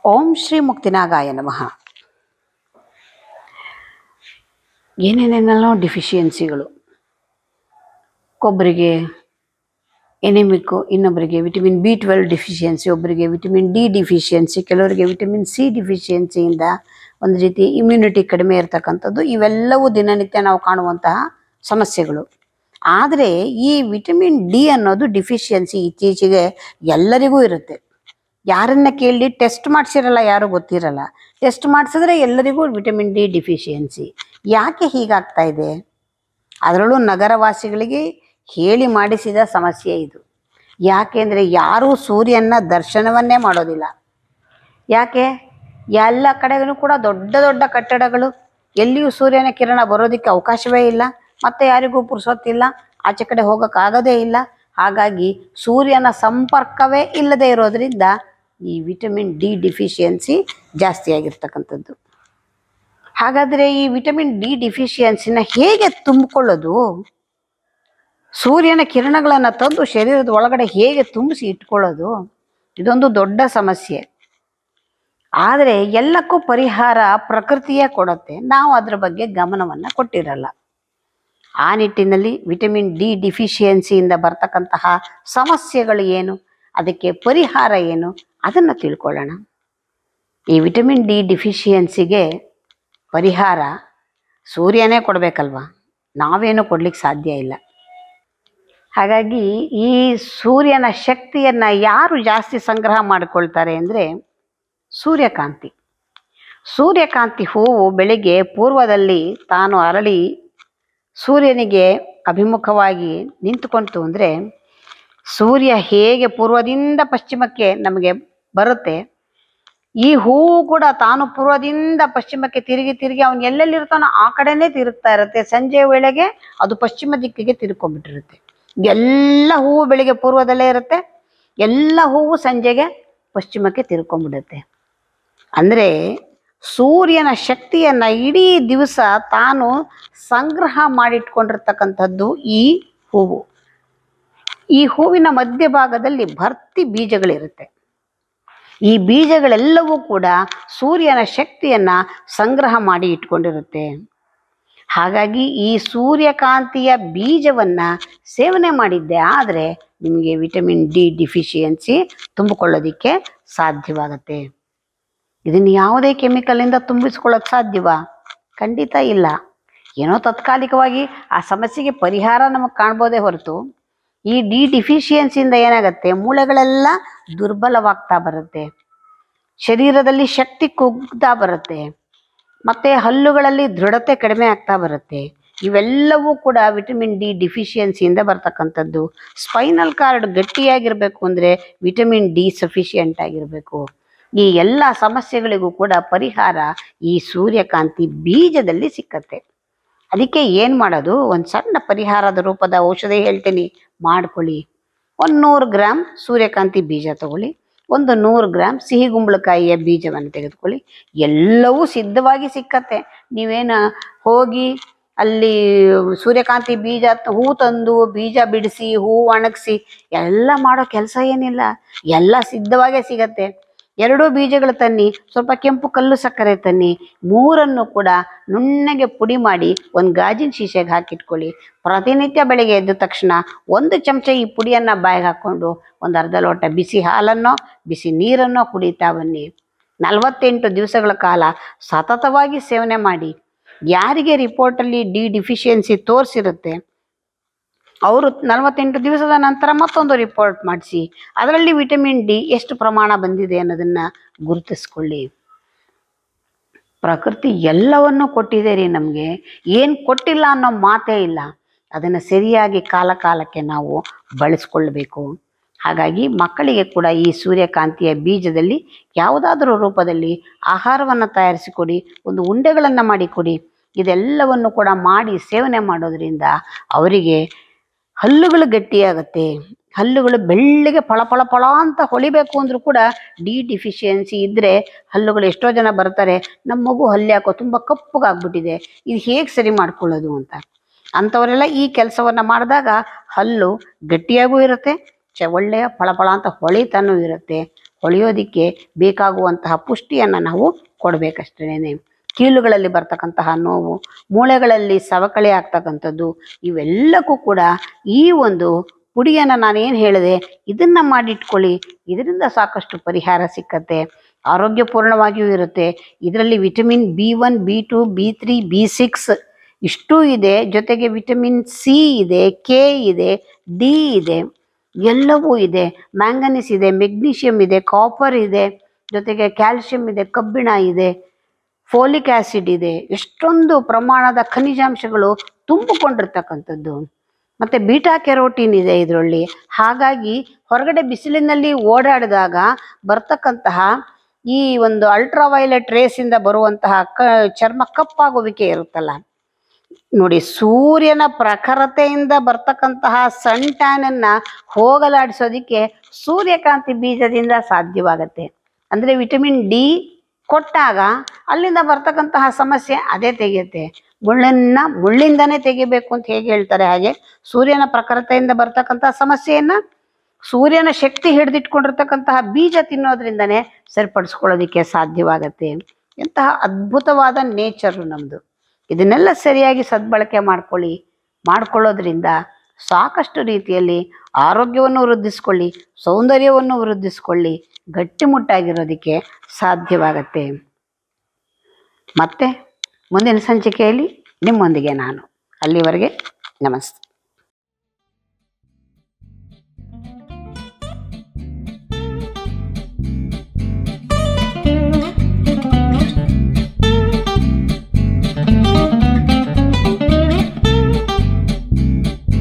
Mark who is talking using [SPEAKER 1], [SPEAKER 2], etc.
[SPEAKER 1] ಓಂ ಶ್ರೀ ಮುಕ್ತಿನಾಗಾಯ ನಮಃ ಏನೇನೇನೆಲ್ಲ ಡಿಫಿಷಿಯನ್ಸಿಗಳು ಒಬ್ಬರಿಗೆ ಎನಿಮಿಕ್ಕು ಇನ್ನೊಬ್ಬರಿಗೆ ವಿಟಮಿನ್ ಬಿ ಟ್ವೆಲ್ ಡಿಫಿಷಿಯನ್ಸಿ ಒಬ್ಬರಿಗೆ ವಿಟಮಿನ್ ಡಿ ಡಿಫಿಷಿಯನ್ಸಿ ಕೆಲವರಿಗೆ ವಿಟಮಿನ್ ಸಿ ಡಿಫಿಷಿಯನ್ಸಿಯಿಂದ ಒಂದು ರೀತಿ ಇಮ್ಯುನಿಟಿ ಕಡಿಮೆ ಇರತಕ್ಕಂಥದ್ದು ಇವೆಲ್ಲವೂ ದಿನನಿತ್ಯ ನಾವು ಕಾಣುವಂತಹ ಸಮಸ್ಯೆಗಳು ಆದರೆ ಈ ವಿಟಮಿನ್ ಡಿ ಅನ್ನೋದು ಡಿಫಿಷಿಯನ್ಸಿ ಇತ್ತೀಚೆಗೆ ಎಲ್ಲರಿಗೂ ಇರುತ್ತೆ ಯಾರನ್ನ ಕೇಳಿ ಟೆಸ್ಟ್ ಮಾಡಿಸಿರಲ್ಲ ಯಾರು ಗೊತ್ತಿರಲ್ಲ ಟೆಸ್ಟ್ ಮಾಡಿಸಿದ್ರೆ ಎಲ್ಲರಿಗೂ ವಿಟಮಿನ್ ಡಿ ಡಿಫಿಷಿಯನ್ಸಿ ಯಾಕೆ ಹೀಗಾಗ್ತಾ ಇದೆ ಅದರಲ್ಲೂ ನಗರವಾಸಿಗಳಿಗೆ ಹೇಳಿ ಮಾಡಿಸಿದ ಸಮಸ್ಯೆ ಇದು ಯಾಕೆಂದರೆ ಯಾರೂ ಸೂರ್ಯನ ದರ್ಶನವನ್ನೇ ಮಾಡೋದಿಲ್ಲ ಯಾಕೆ ಎಲ್ಲ ಕಡೆಗೂ ಕೂಡ ದೊಡ್ಡ ದೊಡ್ಡ ಕಟ್ಟಡಗಳು ಎಲ್ಲಿಯೂ ಸೂರ್ಯನ ಕಿರಣ ಬರೋದಕ್ಕೆ ಅವಕಾಶವೇ ಇಲ್ಲ ಮತ್ತೆ ಯಾರಿಗೂ ಪುರ್ಸೊತ್ತಿಲ್ಲ ಆಚೆ ಕಡೆ ಹೋಗೋಕ್ಕಾಗೋದೇ ಇಲ್ಲ ಹಾಗಾಗಿ ಸೂರ್ಯನ ಸಂಪರ್ಕವೇ ಇಲ್ಲದೆ ಇರೋದ್ರಿಂದ ಈ ವಿಟಮಿನ್ ಡಿ ಡಿಫಿಷಿಯನ್ಸಿ ಜಾಸ್ತಿ ಆಗಿರ್ತಕ್ಕಂಥದ್ದು ಹಾಗಾದರೆ ಈ ವಿಟಮಿನ್ ಡಿ ಡಿಫಿಷಿಯನ್ಸಿನ ಹೇಗೆ ತುಂಬಿಕೊಳ್ಳೋದು ಸೂರ್ಯನ ಕಿರಣಗಳನ್ನು ತಂದು ಶರೀರದ ಒಳಗಡೆ ಹೇಗೆ ತುಂಬಿಸಿ ಇಟ್ಕೊಳ್ಳೋದು ಇದೊಂದು ದೊಡ್ಡ ಸಮಸ್ಯೆ ಆದರೆ ಎಲ್ಲಕ್ಕೂ ಪರಿಹಾರ ಪ್ರಕೃತಿಯೇ ಕೊಡುತ್ತೆ ನಾವು ಅದರ ಬಗ್ಗೆ ಗಮನವನ್ನು ಕೊಟ್ಟಿರಲ್ಲ ಆ ನಿಟ್ಟಿನಲ್ಲಿ ವಿಟಮಿನ್ ಡಿ ಡಿಫಿಷಿಯನ್ಸಿಯಿಂದ ಬರ್ತಕ್ಕಂತಹ ಸಮಸ್ಯೆಗಳು ಏನು ಅದಕ್ಕೆ ಪರಿಹಾರ ಏನು ಅದನ್ನು ತಿಳ್ಕೊಳ್ಳೋಣ ಈ ವಿಟಮಿನ್ ಡಿ ಡಿಫಿಷಿಯನ್ಸಿಗೆ ಪರಿಹಾರ ಸೂರ್ಯನೇ ಕೊಡಬೇಕಲ್ವಾ ನಾವೇನು ಕೊಡ್ಲಿಕ್ಕೆ ಸಾಧ್ಯ ಇಲ್ಲ ಹಾಗಾಗಿ ಈ ಸೂರ್ಯನ ಶಕ್ತಿಯನ್ನು ಯಾರು ಜಾಸ್ತಿ ಸಂಗ್ರಹ ಮಾಡಿಕೊಳ್ತಾರೆ ಅಂದರೆ ಸೂರ್ಯಕಾಂತಿ ಸೂರ್ಯಕಾಂತಿ ಹೂವು ಬೆಳಿಗ್ಗೆ ಪೂರ್ವದಲ್ಲಿ ತಾನು ಅರಳಿ ಸೂರ್ಯನಿಗೆ ಅಭಿಮುಖವಾಗಿ ನಿಂತುಕೊಂತು ಅಂದರೆ ಸೂರ್ಯ ಹೇಗೆ ಪೂರ್ವದಿಂದ ಪಶ್ಚಿಮಕ್ಕೆ ನಮಗೆ ಬರುತ್ತೆ ಈ ಹೂವು ಕೂಡ ತಾನು ಪೂರ್ವದಿಂದ ಪಶ್ಚಿಮಕ್ಕೆ ತಿರುಗಿ ತಿರುಗಿ ಅವನು ಎಲ್ಲೆಲ್ಲಿ ಇರ್ತಾನೋ ಆ ಕಡೆನೇ ತಿರುಗ್ತಾ ಇರುತ್ತೆ ಸಂಜೆ ವೇಳೆಗೆ ಅದು ಪಶ್ಚಿಮ ದಿಕ್ಕಿಗೆ ತಿರ್ಕೊಂಡ್ಬಿಟ್ಟಿರುತ್ತೆ ಎಲ್ಲ ಹೂವು ಬೆಳಿಗ್ಗೆ ಪೂರ್ವದಲ್ಲೇ ಇರುತ್ತೆ ಎಲ್ಲ ಹೂವು ಸಂಜೆಗೆ ಪಶ್ಚಿಮಕ್ಕೆ ತಿರ್ಕೊಂಡ್ಬಿಡುತ್ತೆ ಅಂದರೆ ಸೂರ್ಯನ ಶಕ್ತಿಯನ್ನು ಇಡೀ ದಿವಸ ತಾನು ಸಂಗ್ರಹ ಮಾಡಿಟ್ಕೊಂಡಿರ್ತಕ್ಕಂಥದ್ದು ಈ ಹೂವು ಈ ಹೂವಿನ ಮಧ್ಯಭಾಗದಲ್ಲಿ ಭರ್ತಿ ಬೀಜಗಳಿರುತ್ತೆ ಈ ಬೀಜಗಳೆಲ್ಲವೂ ಕೂಡ ಸೂರ್ಯನ ಶಕ್ತಿಯನ್ನು ಸಂಗ್ರಹ ಮಾಡಿ ಇಟ್ಕೊಂಡಿರುತ್ತೆ ಹಾಗಾಗಿ ಈ ಸೂರ್ಯಕಾಂತಿಯ ಬೀಜವನ್ನು ಸೇವನೆ ಮಾಡಿದ್ದೆ ಆದರೆ ನಿಮಗೆ ವಿಟಮಿನ್ ಡಿ ಡಿಫಿಷಿಯನ್ಸಿ ತುಂಬಿಕೊಳ್ಳೋದಕ್ಕೆ ಸಾಧ್ಯವಾಗುತ್ತೆ ಇದನ್ನು ಯಾವುದೇ ಕೆಮಿಕಲಿಂದ ತುಂಬಿಸ್ಕೊಳ್ಳೋಕೆ ಸಾಧ್ಯವಾ ಖಂಡಿತ ಇಲ್ಲ ಏನೋ ತಾತ್ಕಾಲಿಕವಾಗಿ ಆ ಸಮಸ್ಯೆಗೆ ಪರಿಹಾರ ನಮಗೆ ಕಾಣ್ಬೋದೇ ಹೊರತು ಈ ಡಿ ಡಿಫಿಷಿಯನ್ಸಿಯಿಂದ ಏನಾಗುತ್ತೆ ಮೂಳೆಗಳೆಲ್ಲ ದುರ್ಬಲವಾಗ್ತಾ ಬರುತ್ತೆ ಶರೀರದಲ್ಲಿ ಶಕ್ತಿ ಕುಗ್ತಾ ಬರುತ್ತೆ ಮತ್ತು ಹಲ್ಲುಗಳಲ್ಲಿ ದೃಢತೆ ಕಡಿಮೆ ಆಗ್ತಾ ಬರುತ್ತೆ ಇವೆಲ್ಲವೂ ಕೂಡ ವಿಟಮಿನ್ ಡಿ ಡಿಫಿಷಿಯನ್ಸಿಯಿಂದ ಬರ್ತಕ್ಕಂಥದ್ದು ಸ್ಪೈನಲ್ ಕಾರ್ಡ್ ಗಟ್ಟಿಯಾಗಿರಬೇಕು ಅಂದರೆ ವಿಟಮಿನ್ ಡಿ ಸಫಿಷಿಯೆಂಟ್ ಆಗಿರಬೇಕು ಈ ಎಲ್ಲ ಸಮಸ್ಯೆಗಳಿಗೂ ಕೂಡ ಪರಿಹಾರ ಈ ಸೂರ್ಯಕಾಂತಿ ಬೀಜದಲ್ಲಿ ಸಿಕ್ಕತ್ತೆ ಅದಕ್ಕೆ ಏನು ಮಾಡೋದು ಒಂದು ಸಣ್ಣ ಪರಿಹಾರದ ರೂಪದ ಔಷಧಿ ಹೇಳ್ತೀನಿ ಮಾಡ್ಕೊಳ್ಳಿ ಒಂದು ನೂರು ಗ್ರಾಮ್ ಸೂರ್ಯಕಾಂತಿ ಬೀಜ ತಗೊಳ್ಳಿ ಒಂದು ನೂರು ಗ್ರಾಮ್ ಸಿಹಿ ಗುಂಬಳಕಾಯಿಯ ಬೀಜವನ್ನು ತೆಗೆದುಕೊಳ್ಳಿ ಎಲ್ಲವೂ ಸಿದ್ಧವಾಗಿ ಸಿಕ್ಕತ್ತೆ ನೀವೇನು ಹೋಗಿ ಅಲ್ಲಿ ಸೂರ್ಯಕಾಂತಿ ಬೀಜ ಹೂ ತಂದು ಬೀಜ ಬಿಡಿಸಿ ಹೂ ಒಣಗಿಸಿ ಎಲ್ಲ ಮಾಡೋ ಕೆಲಸ ಏನಿಲ್ಲ ಎಲ್ಲ ಸಿದ್ಧವಾಗೇ ಸಿಗತ್ತೆ ಎರಡೂ ಬೀಜಗಳು ತನ್ನಿ ಸ್ವಲ್ಪ ಕೆಂಪು ಕಲ್ಲು ಸಕ್ಕರೆ ತನ್ನಿ ಮೂರನ್ನು ಕೂಡ ನುಣ್ಣಗೆ ಪುಡಿ ಮಾಡಿ ಒಂದು ಗಾಜಿನ ಶೀಶೆಗೆ ಹಾಕಿಟ್ಕೊಳ್ಳಿ ಪ್ರತಿನಿತ್ಯ ಬೆಳಗ್ಗೆ ಎದ್ದ ತಕ್ಷಣ ಒಂದು ಚಮಚ ಈ ಪುಡಿಯನ್ನು ಬಾಯಿಗೆ ಹಾಕ್ಕೊಂಡು ಒಂದು ಅರ್ಧ ಲೋಟ ಬಿಸಿ ಹಾಲನ್ನೋ ಬಿಸಿ ನೀರನ್ನೋ ಕುಡಿತಾ ಬನ್ನಿ ನಲವತ್ತೆಂಟು ದಿವಸಗಳ ಕಾಲ ಸತತವಾಗಿ ಸೇವನೆ ಮಾಡಿ ಯಾರಿಗೆ ರಿಪೋರ್ಟಲ್ಲಿ ಡಿ ಡಿಫಿಷಿಯನ್ಸಿ ತೋರಿಸಿರುತ್ತೆ ಅವರು ನಲವತ್ತೆಂಟು ದಿವಸದ ನಂತರ ಮತ್ತೊಂದು ರಿಪೋರ್ಟ್ ಮಾಡಿಸಿ ಅದರಲ್ಲಿ ವಿಟಮಿನ್ ಡಿ ಎಷ್ಟು ಪ್ರಮಾಣ ಬಂದಿದೆ ಅನ್ನೋದನ್ನು ಗುರುತಿಸ್ಕೊಳ್ಳಿ ಪ್ರಕೃತಿ ಎಲ್ಲವನ್ನೂ ಕೊಟ್ಟಿದೆ ರೀ ನಮಗೆ ಏನು ಕೊಟ್ಟಿಲ್ಲ ಅನ್ನೋ ಮಾತೇ ಇಲ್ಲ ಅದನ್ನು ಸರಿಯಾಗಿ ಕಾಲ ಕಾಲಕ್ಕೆ ನಾವು ಬಳಸ್ಕೊಳ್ಬೇಕು ಹಾಗಾಗಿ ಮಕ್ಕಳಿಗೆ ಕೂಡ ಈ ಸೂರ್ಯಕಾಂತಿಯ ಬೀಜದಲ್ಲಿ ಯಾವುದಾದ್ರೂ ರೂಪದಲ್ಲಿ ಆಹಾರವನ್ನು ತಯಾರಿಸಿಕೊಡಿ ಒಂದು ಉಂಡೆಗಳನ್ನು ಮಾಡಿಕೊಡಿ ಇದೆಲ್ಲವನ್ನು ಕೂಡ ಮಾಡಿ ಸೇವನೆ ಮಾಡೋದ್ರಿಂದ ಅವರಿಗೆ ಹಲ್ಲುಗಳು ಗಟ್ಟಿಯಾಗುತ್ತೆ ಹಲ್ಲುಗಳು ಬೆಳ್ಳಗೆ ಫಳ ಫಳ ಫಳ ಅಂತ ಹೊಳಿಬೇಕು ಅಂದರೂ ಕೂಡ ಡಿ ಡಿಫಿಷಿಯನ್ಸಿ ಇದ್ದರೆ ಹಲ್ಲುಗಳು ಎಷ್ಟೋ ಜನ ಬರ್ತಾರೆ ನಮ್ಮ ಮಗು ಹಲ್ಲು ಯಾಕೋ ತುಂಬ ಕಪ್ಪಗಾಗ್ಬಿಟ್ಟಿದೆ ಇದು ಹೇಗೆ ಸರಿ ಮಾಡ್ಕೊಳ್ಳೋದು ಅಂತ ಅಂಥವರೆಲ್ಲ ಈ ಕೆಲಸವನ್ನು ಮಾಡಿದಾಗ ಹಲ್ಲು ಗಟ್ಟಿಯಾಗೂ ಇರುತ್ತೆ ಚ ಒಳ್ಳೆಯ ಫಳ ಫಳ ಅಂತ ಹೊಳಿತಾನೂ ಇರುತ್ತೆ ಹೊಳೆಯೋದಿಕ್ಕೆ ಬೇಕಾಗುವಂತಹ ಪುಷ್ಟಿಯನ್ನು ನಾವು ಕೊಡಬೇಕಷ್ಟೇನೆ ಕೀಲುಗಳಲ್ಲಿ ಬರ್ತಕ್ಕಂತಹ ನೋವು ಮೂಳೆಗಳಲ್ಲಿ ಸವಕಳಿ ಆಗ್ತಕ್ಕಂಥದ್ದು ಇವೆಲ್ಲಕ್ಕೂ ಕೂಡ ಈ ಒಂದು ಪುಡಿಯನ್ನು ನಾನೇನು ಹೇಳಿದೆ ಇದನ್ನು ಮಾಡಿಟ್ಕೊಳ್ಳಿ ಇದರಿಂದ ಸಾಕಷ್ಟು ಪರಿಹಾರ ಸಿಕ್ಕತ್ತೆ ಆರೋಗ್ಯಪೂರ್ಣವಾಗಿಯೂ ಇರುತ್ತೆ ಇದರಲ್ಲಿ vitamin B one B two B three B six ಇಷ್ಟೂ ಇದೆ ಜೊತೆಗೆ ವಿಟಮಿನ್ ಸಿ ಇದೆ ಕೆ ಇದೆ ಡಿ ಇದೆ ಎಲ್ಲವೂ ಇದೆ ಮ್ಯಾಂಗನೀಸ್ ಇದೆ ಮೆಗ್ನೀಷಿಯಮ್ ಇದೆ ಕಾಪರ್ ಇದೆ ಜೊತೆಗೆ ಕ್ಯಾಲ್ಶಿಯಂ ಇದೆ ಕಬ್ಬಿಣ ಇದೆ ಫೋಲಿಕ್ ಆ್ಯಸಿಡ್ ಇದೆ ಎಷ್ಟೊಂದು ಪ್ರಮಾಣದ ಖನಿಜಾಂಶಗಳು ತುಂಬಿಕೊಂಡಿರ್ತಕ್ಕಂಥದ್ದು ಮತ್ತು ಬೀಟಾ ಕೆರೋಟಿನ್ ಇದೆ ಇದರಲ್ಲಿ ಹಾಗಾಗಿ ಹೊರಗಡೆ ಬಿಸಿಲಿನಲ್ಲಿ ಓಡಾಡಿದಾಗ ಬರ್ತಕ್ಕಂತಹ ಈ ಒಂದು ಅಲ್ಟ್ರಾವೈಲೆಟ್ ರೇಸಿಂದ ಬರುವಂತಹ ಕ ಚರ್ಮ ಕಪ್ಪಾಗುವಿಕೆ ಇರುತ್ತಲ್ಲ ನೋಡಿ ಸೂರ್ಯನ ಪ್ರಖರತೆಯಿಂದ ಬರ್ತಕ್ಕಂತಹ ಸನ್ ಟ್ಯಾನನ್ನು ಹೋಗಲಾಡಿಸೋದಕ್ಕೆ ಸೂರ್ಯಕಾಂತಿ ಬೀಜದಿಂದ ಸಾಧ್ಯವಾಗತ್ತೆ ಅಂದರೆ ವಿಟಮಿನ್ ಡಿ ಕೊಟ್ಟಾಗ ಅಲ್ಲಿಂದ ಬರ್ತಕ್ಕಂತಹ ಸಮಸ್ಯೆ ಅದೇ ತೆಗೆಯುತ್ತೆ ಮುಳ್ಳನ್ನ ಮುಳ್ಳಿಂದನೇ ತೆಗಿಬೇಕು ಅಂತ ಹೇಗೆ ಹೇಳ್ತಾರೆ ಹಾಗೆ ಸೂರ್ಯನ ಪ್ರಖರತೆಯಿಂದ ಬರ್ತಕ್ಕಂತಹ ಸಮಸ್ಯೆಯನ್ನು ಸೂರ್ಯನ ಶಕ್ತಿ ಹಿಡಿದಿಟ್ಕೊಂಡಿರ್ತಕ್ಕಂತಹ ಬೀಜ ತಿನ್ನೋದ್ರಿಂದನೇ ಸರಿಪಡಿಸ್ಕೊಳ್ಳೋದಕ್ಕೆ ಸಾಧ್ಯವಾಗತ್ತೆ ಎಂತಹ ಅದ್ಭುತವಾದ ನೇಚರು ನಮ್ಮದು ಇದನ್ನೆಲ್ಲ ಸರಿಯಾಗಿ ಸದ್ಬಳಕೆ ಮಾಡ್ಕೊಳ್ಳಿ ಮಾಡ್ಕೊಳ್ಳೋದ್ರಿಂದ ಸಾಕಷ್ಟು ರೀತಿಯಲ್ಲಿ ಆರೋಗ್ಯವನ್ನು ವೃದ್ಧಿಸ್ಕೊಳ್ಳಿ ಸೌಂದರ್ಯವನ್ನು ವೃದ್ಧಿಸ್ಕೊಳ್ಳಿ ಗಟ್ಟಿಮುಟ್ಟಾಗಿರೋದಕ್ಕೆ ಸಾಧ್ಯವಾಗತ್ತೆ ಮತ್ತೆ ಮುಂದಿನ ಸಂಚಿಕೆಯಲ್ಲಿ ನಿಮ್ಮೊಂದಿಗೆ ನಾನು ಅಲ್ಲಿವರೆಗೆ ನಮಸ್ತೆ